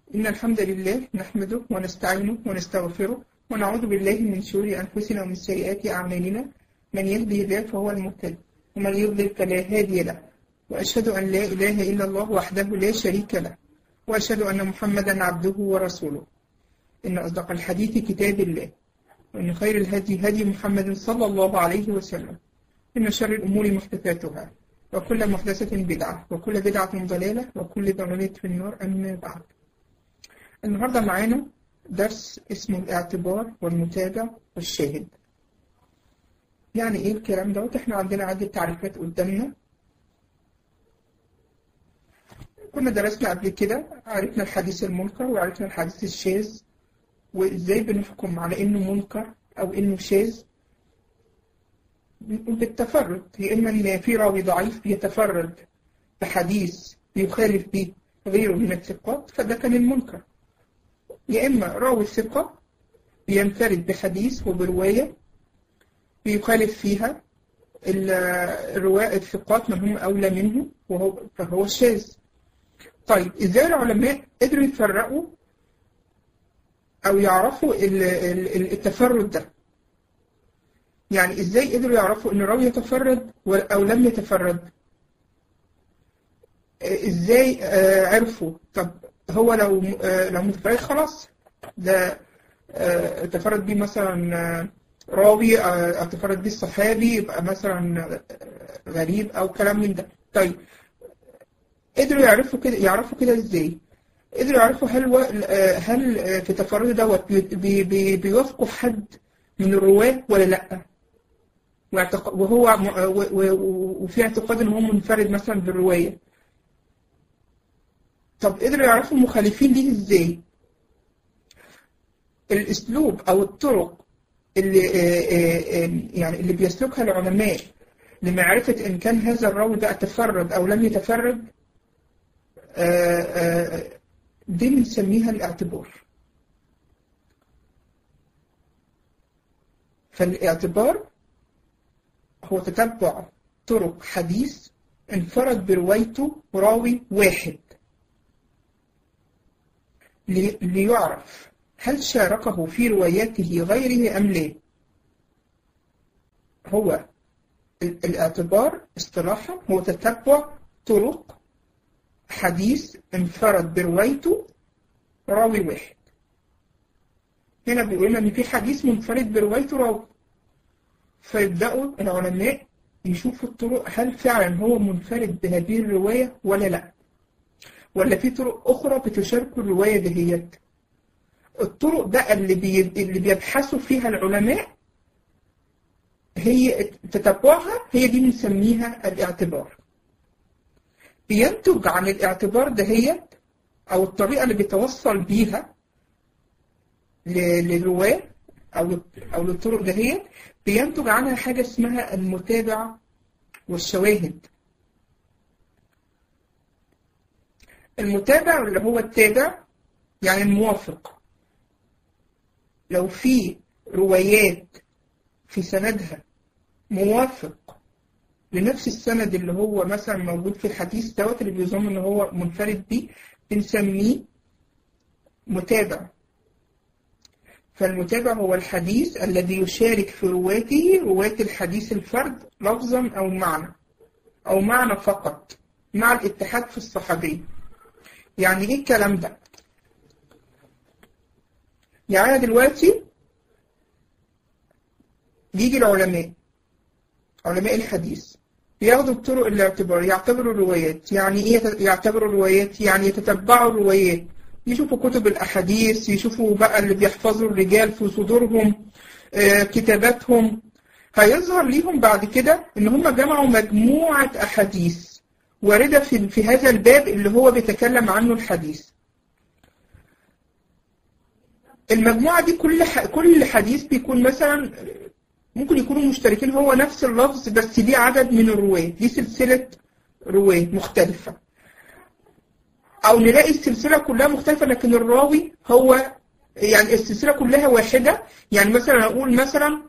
إن الحمد لله نحمده ونستعينه ونستغفره ونعوذ بالله من شرور أنفسنا ومن سيئات أعمالنا من يهده الله فهو المهتد ومن يضلل فلا هادي له وأشهد أن لا إله إلا الله وحده لا شريك له وأشهد أن محمدا عبده ورسوله إن أصدق الحديث كتاب الله وإن خير الهدي هدي محمد صلى الله عليه وسلم إن شر الأمور محدثاتها وكل محدثة بدعة وكل بدعة ضلالة وكل ضلالة في النار أما بعد النهاردة معانا درس اسمه الاعتبار والمتابع والشاهد يعني ايه الكلام دوت احنا عندنا عدة تعريفات قدامنا كنا درسنا قبل كده عرفنا الحديث المنكر وعرفنا الحديث الشاذ وازاي بنحكم على انه منكر او انه شاذ بالتفرد يا اما ان في راوي ضعيف بيتفرد بحديث يخالف به غيره من الثقات فده كان المنكر يا اما راوي الثقة بينفرد بحديث وبرواية بيخالف فيها الرواة الثقات من هم أولى منه وهو فهو الشاذ طيب ازاي العلماء قدروا يفرقوا او يعرفوا التفرد ده يعني ازاي قدروا يعرفوا ان الراوي يتفرد او لم يتفرد ازاي عرفوا طب هو لو لو متفرد خلاص ده تفرد بيه مثلا راوي او تفرد بيه الصحابي يبقى مثلا غريب او كلام من ده طيب قدروا يعرفوا كده يعرفوا كده ازاي قدروا يعرفوا هل و... هل في تفرد دوت بي... بي... بيوافقوا حد من الرواه ولا لا واعتق... وهو و... و... وفي اعتقاد ان هو منفرد مثلا بالروايه طب قدروا يعرفوا المخالفين ليه ازاي الاسلوب او الطرق اللي يعني اللي بيسلكها العلماء لمعرفة إن كان هذا الراوي ده تفرد أو لم يتفرد دي بنسميها الاعتبار فالاعتبار هو تتبع طرق حديث انفرد بروايته راوي واحد ليعرف هل شاركه في رواياته غيره أم لا هو الاعتبار اصطلاحا هو تتبع طرق حديث انفرد بروايته راوي واحد هنا بيقول ان في حديث منفرد بروايته راوي فيبدأوا العلماء يشوفوا الطرق هل فعلا هو منفرد بهذه الرواية ولا لا ولا في طرق أخرى بتشارك الرواية دهيت الطرق بقى اللي, بي... اللي بيبحثوا فيها العلماء هي تتبعها هي دي بنسميها الاعتبار بينتج عن الاعتبار دهيت او الطريقه اللي بيتوصل بيها للرواه او او للطرق دهيت بينتج عنها حاجه اسمها المتابع والشواهد المتابع اللي هو التابع يعني الموافق لو في روايات في سندها موافق لنفس السند اللي هو مثلا موجود في الحديث دوت اللي بيظن ان هو منفرد بيه بنسميه متابع فالمتابع هو الحديث الذي يشارك في رواته رواة الحديث الفرد لفظا او معنى او معنى فقط مع الاتحاد في الصحابي يعني ايه الكلام ده يعني دلوقتي بيجي العلماء علماء الحديث بياخدوا بطرق الاعتبار يعتبروا الروايات يعني ايه يعتبروا الروايات يعني يتتبعوا الروايات يشوفوا كتب الاحاديث يشوفوا بقى اللي بيحفظوا الرجال في صدورهم آه كتاباتهم هيظهر ليهم بعد كده ان هم جمعوا مجموعة احاديث واردة في, في هذا الباب اللي هو بيتكلم عنه الحديث المجموعة دي كل كل حديث بيكون مثلا ممكن يكونوا مشتركين هو نفس اللفظ بس ليه عدد من الرواة دي سلسلة رواة مختلفة أو نلاقي السلسلة كلها مختلفة لكن الراوي هو يعني السلسلة كلها واحدة يعني مثلا أقول مثلا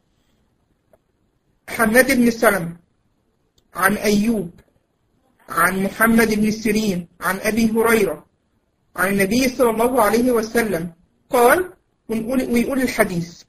حماد بن سلمة عن أيوب عن محمد بن سيرين عن أبي هريرة عن النبي صلى الله عليه وسلم قال ونقول ويقول الحديث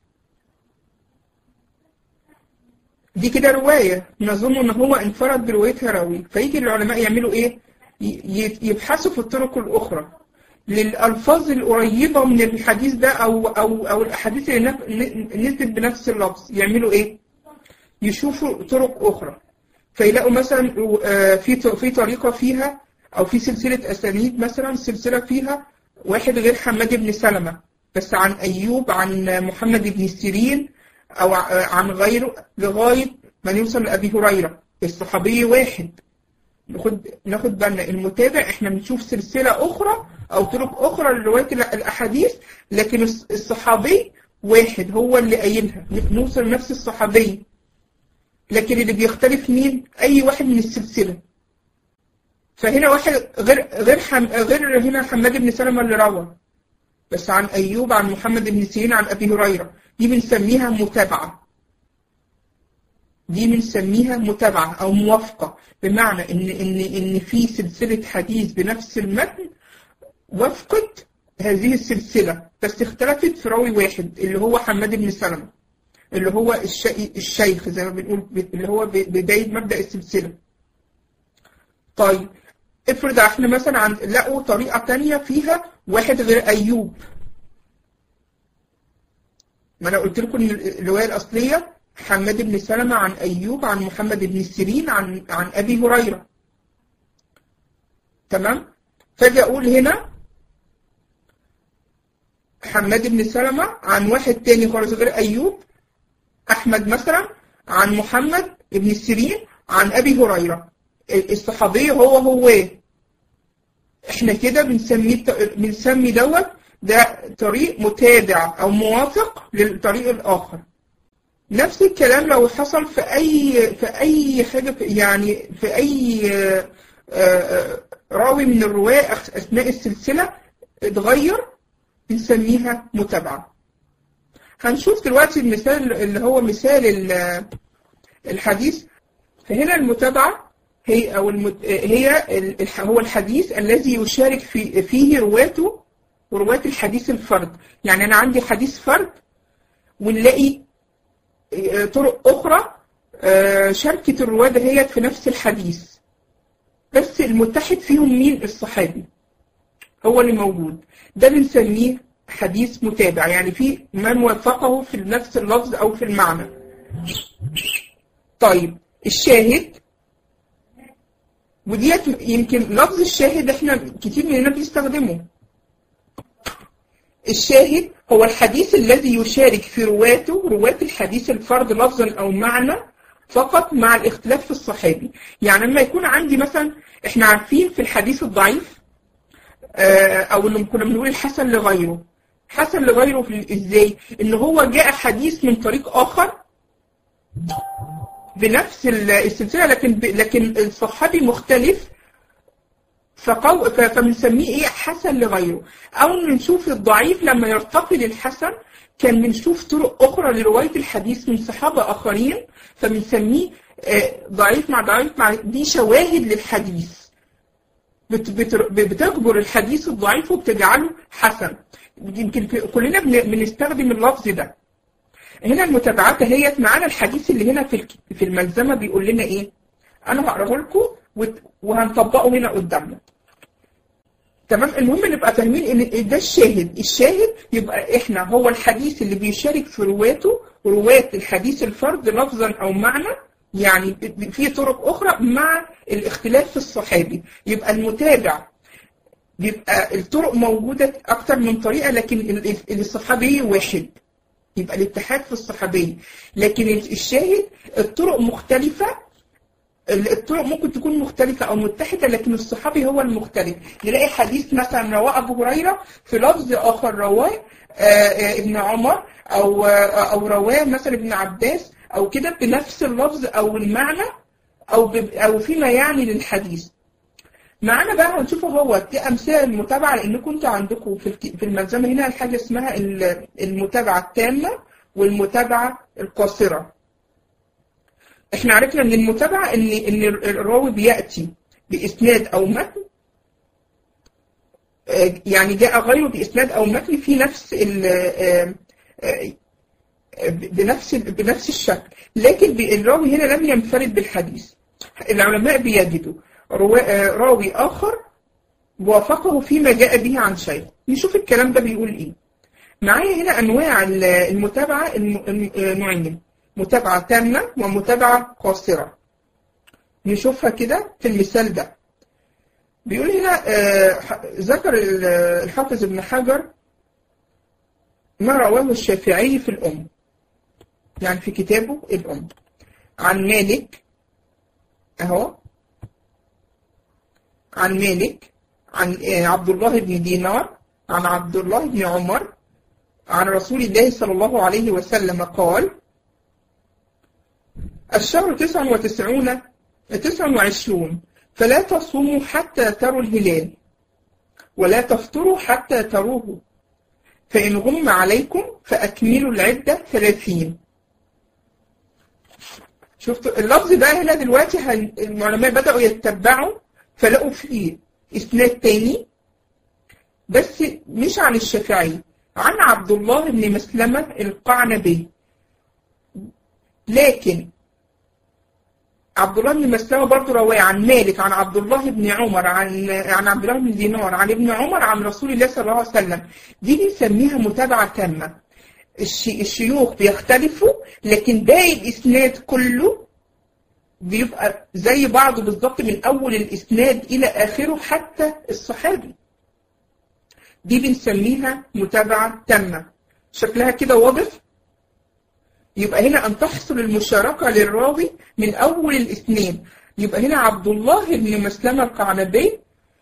دي كده رواية نظن ان هو انفرد بروايتها راوي فيجي العلماء يعملوا ايه ي- يبحثوا في الطرق الاخرى للالفاظ القريبة من الحديث ده او او او الاحاديث اللي نف- ن- نزلت بنفس اللفظ يعملوا ايه يشوفوا طرق اخرى فيلاقوا مثلا آه، في ط- في طريقة فيها او في سلسلة اسانيد مثلا سلسلة فيها واحد غير حماد بن سلمة بس عن ايوب عن محمد بن سيرين او ع- عن غيره لغاية ما نوصل لابي هريرة الصحابي واحد ناخد ناخد بالنا المتابع احنا بنشوف سلسلة اخرى او طرق اخرى لرواية الأ- الاحاديث لكن الص- الصحابي واحد هو اللي قايلها نوصل لنفس الصحابي لكن اللي بيختلف مين اي واحد من السلسلة فهنا واحد غير غير حم غير هنا حماد بن سلمة اللي روى بس عن ايوب عن محمد بن سيرين عن ابي هريرة دي بنسميها متابعة دي بنسميها متابعة أو موافقة بمعنى إن إن إن في سلسلة حديث بنفس المتن وافقت هذه السلسلة بس اختلفت في راوي واحد اللي هو حماد بن سلمة اللي هو الشي- الشيخ زي ما بنقول ب- اللي هو ب- بداية مبدأ السلسلة طيب افرض احنا مثلا عن لقوا طريقة تانية فيها واحد غير أيوب ما انا قلت لكم ان الروايه الاصليه حماد بن سلمة عن ايوب عن محمد بن سيرين عن عن ابي هريره تمام فاجي اقول هنا حماد بن سلمة عن واحد تاني خالص غير ايوب احمد مثلا عن محمد بن سيرين عن ابي هريره الصحابي هو هو احنا كده بنسميه بنسمي دوت ده طريق متابع او موافق للطريق الاخر نفس الكلام لو حصل في اي في اي حاجه في يعني في اي آه، آه، راوي من الرواه أث- اثناء السلسله اتغير بنسميها متابعه هنشوف دلوقتي المثال اللي هو مثال ال- الحديث فهنا المتابعه هي او المت... هي ال- الح- هو الحديث الذي يشارك في فيه رواته ورواة الحديث الفرد يعني أنا عندي حديث فرد ونلاقي آه، طرق أخرى آه، شاركت الرواة دهيت في نفس الحديث بس المتحد فيهم مين الصحابي هو اللي موجود ده بنسميه حديث متابع يعني في من وافقه في نفس اللفظ أو في المعنى طيب الشاهد وديت يمكن لفظ الشاهد احنا كتير مننا بيستخدمه الشاهد هو الحديث الذي يشارك في رواته رواة الحديث الفرد لفظا أو معنى فقط مع الاختلاف في الصحابي يعني لما يكون عندي مثلا احنا عارفين في الحديث الضعيف آه، او اللي كنا بنقول الحسن لغيره حسن لغيره في ازاي ان هو جاء حديث من طريق اخر بنفس ال- السلسله لكن ب... لكن الصحابي مختلف فقو... ف- فبنسميه ايه حسن لغيره او نشوف الضعيف لما يرتقي للحسن كان بنشوف طرق اخرى لروايه الحديث من صحابه اخرين فبنسميه آه، ضعيف مع ضعيف مع دي شواهد للحديث بت- بت- بتجبر الحديث الضعيف وبتجعله حسن يمكن في- كلنا بن- بنستخدم اللفظ ده هنا المتابعات هي معانا الحديث اللي هنا في الك- في الملزمه بيقول لنا ايه انا هقراه لكم وت- وهنطبقه هنا قدامنا تمام المهم نبقى فاهمين ان ده الشاهد الشاهد يبقى احنا هو الحديث اللي بيشارك في رواته رواة الحديث الفرد لفظا او معنى يعني ب- في طرق اخرى مع الاختلاف في الصحابي يبقى المتابع بيبقى الطرق موجودة أكتر من طريقة لكن ال- ال- الصحابي واحد يبقى الاتحاد في الصحابية لكن الشاهد الطرق مختلفة ال- الطرق ممكن تكون مختلفة أو متحدة لكن الصحابي هو المختلف نلاقي حديث مثلا رواه أبو هريرة في لفظ آخر رواه آه، آه، ابن عمر أو آه، أو رواه مثلا ابن عباس أو كده بنفس اللفظ أو المعنى أو ب- أو فيما يعني للحديث معانا بقى هنشوفه هو دي امثله المتابعه لانكم انتوا عندكم في الك- في الملزمه هنا حاجه اسمها ال- المتابعه التامه والمتابعه القاصره. احنا عرفنا ان المتابعه ان ان الراوي بياتي باسناد او متن آه، يعني جاء غيره بإسناد أو متن في نفس ال آه، آه، بنفس بنفس الشكل لكن الراوي هنا لم ينفرد بالحديث العلماء بيجدوا روا- راوي آخر وافقه فيما جاء به عن شيخ نشوف الكلام ده بيقول إيه معايا هنا أنواع ال- المتابعة الم- الم- نوعين متابعة تامة ومتابعة قاصرة نشوفها كده في المثال ده بيقول هنا آه، ح- ذكر ال- الحافظ ابن حجر ما رواه الشافعي في الأم يعني في كتابه الأم عن مالك أهو عن مالك عن آه، عبد الله بن دينار عن عبد الله بن عمر عن رسول الله صلى الله عليه وسلم قال الشهر تسع وتسعون تسع وعشرون فلا تصوموا حتى تروا الهلال ولا تفطروا حتى تروه فإن غم عليكم فأكملوا العدة ثلاثين شفتوا اللفظ ده هنا دلوقتي هن- العلماء بدأوا يتبعوا فلقوا فيه إسناد تاني بس مش عن الشافعي عن عبد الله بن مسلمة القعنبي لكن عبد الله بن مسلمة برضه رواه عن مالك عن عبد الله بن عمر عن عن عبد الله بن دينار عن ابن عمر عن رسول الله صلى الله عليه وسلم دي بنسميها متابعة تامة الشي- الشيوخ بيختلفوا لكن باقي الإسناد كله بيبقى زي بعضه بالظبط من أول الإسناد إلى آخره حتى الصحابي دي بنسميها متابعة تامة شكلها كده واضح يبقى هنا أن تحصل المشاركة للراوي من أول الإسناد يبقى هنا عبد الله بن مسلمة القعنبي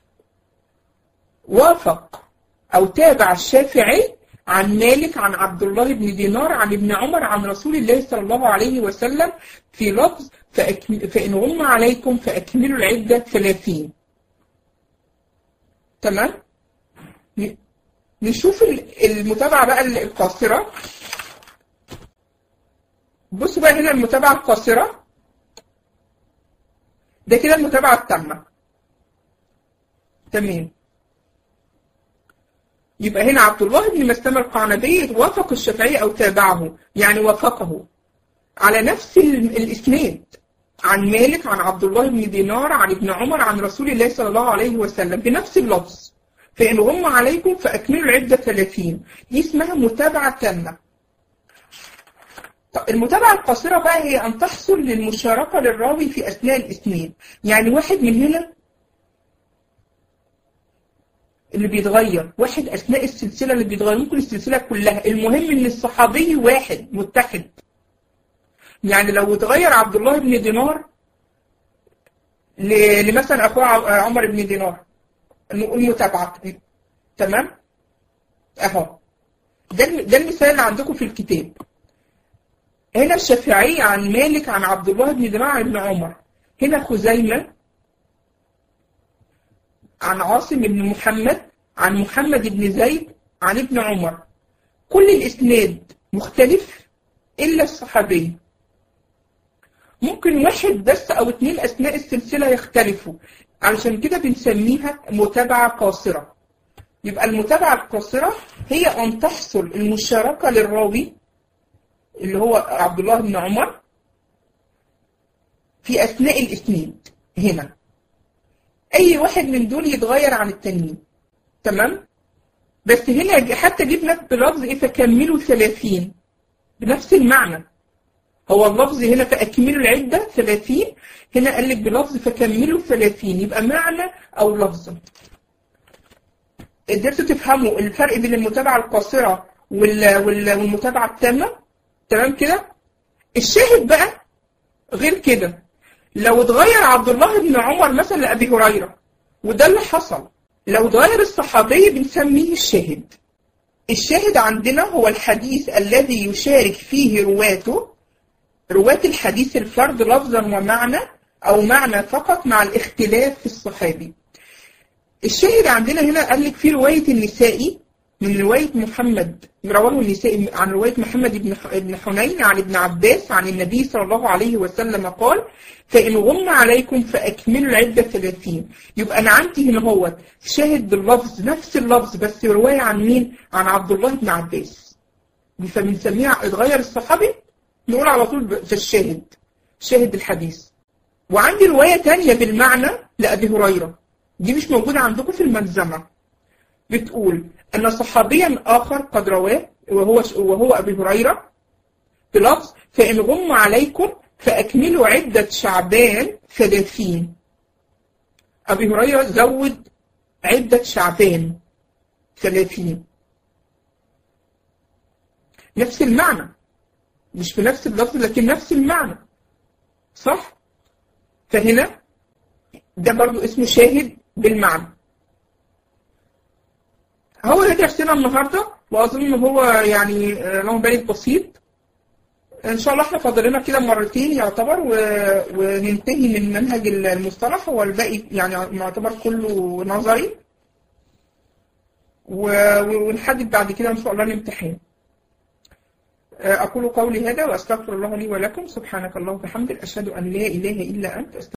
وافق أو تابع الشافعي عن مالك عن عبد الله بن دينار عن ابن عمر عن رسول الله صلى الله عليه وسلم في لفظ فأكم- فإن غم عليكم فأكملوا العدة ثلاثين تمام؟ ن- نشوف ال- المتابعة بقى ال- القاصرة بصوا بقى هنا المتابعة القاصرة ده كده المتابعة التامة تمام يبقى هنا عبد الله بن مسلمة القعنبي وافق الشافعي أو تابعه يعني وافقه على نفس ال- الإسناد عن مالك عن عبد الله بن دينار عن ابن عمر عن رسول الله صلى الله عليه وسلم بنفس اللفظ فإن غم عليكم فأكملوا العدة 30 دي اسمها متابعة تامة طب المتابعة القصيرة بقى هي أن تحصل للمشاركة للراوي في أثناء الإسناد يعني واحد من هنا اللي بيتغير واحد أثناء السلسلة اللي بيتغير ممكن السلسلة كلها المهم إن الصحابي واحد متحد يعني لو اتغير عبد الله بن دينار ل- لمثلا أخوه ع- عمر بن دينار نقول متابعة تمام أهو ده الم- ده المثال اللي عندكم في الكتاب هنا الشافعي عن مالك عن عبد الله بن دينار عن ابن عمر هنا خزيمة عن عاصم بن محمد عن محمد بن زيد عن ابن عمر كل الإسناد مختلف إلا الصحابي ممكن واحد بس أو اتنين أثناء السلسلة يختلفوا علشان كده بنسميها متابعة قاصرة يبقى المتابعة القاصرة هي أن تحصل المشاركة للراوي اللي هو عبد الله بن عمر في أثناء الإسناد هنا أي واحد من دول يتغير عن التانيين تمام بس هنا حتى جبنا بلفظ إيه فكملوا ثلاثين بنفس المعنى هو اللفظ هنا فأكملوا العدة ثلاثين هنا قال لك بلفظ فكملوا ثلاثين يبقى معنى أو لفظا قدرتوا تفهموا الفرق بين المتابعة القاصرة وال... وال... والمتابعة التامة تمام كده الشاهد بقى غير كده لو اتغير عبد الله بن عمر مثلا لأبي هريرة وده اللي حصل لو اتغير الصحابي بنسميه الشاهد الشاهد عندنا هو الحديث الذي يشارك فيه رواته رواة الحديث الفرد لفظا ومعنى أو معنى فقط مع الاختلاف في الصحابي الشاهد عندنا هنا قال لك في رواية النسائي من رواية محمد رواه النساء عن رواية محمد بن بن حنين عن ابن عباس عن النبي صلى الله عليه وسلم قال فإن غم عليكم فأكملوا العدة 30 يبقى أنا عندي هنا هو شاهد باللفظ نفس اللفظ بس رواية عن مين؟ عن عبد الله بن عباس فبنسميها اتغير الصحابي نقول على طول في الشاهد شاهد الحديث وعندي رواية تانية بالمعنى لأبي هريرة دي مش موجودة عندكم في الملزمة بتقول أن صحابيا آخر قد رواه وهو وهو أبي هريرة بلفظ فإن غم عليكم فأكملوا عدة شعبان ثلاثين أبي هريرة زود عدة شعبان ثلاثين نفس المعنى مش بنفس اللفظ لكن نفس المعنى صح؟ فهنا ده برضو اسمه شاهد بالمعنى هو ده درسنا النهارده واظن ان هو يعني له بالك بسيط ان شاء الله احنا فاضل لنا كده مرتين يعتبر و... وننتهي من منهج المصطلح والباقي يعني معتبر كله نظري و... ونحدد بعد كده ان شاء الله الامتحان أقول قولي هذا وأستغفر الله لي ولكم سبحانك اللهم وبحمدك أشهد أن لا إله إلا أنت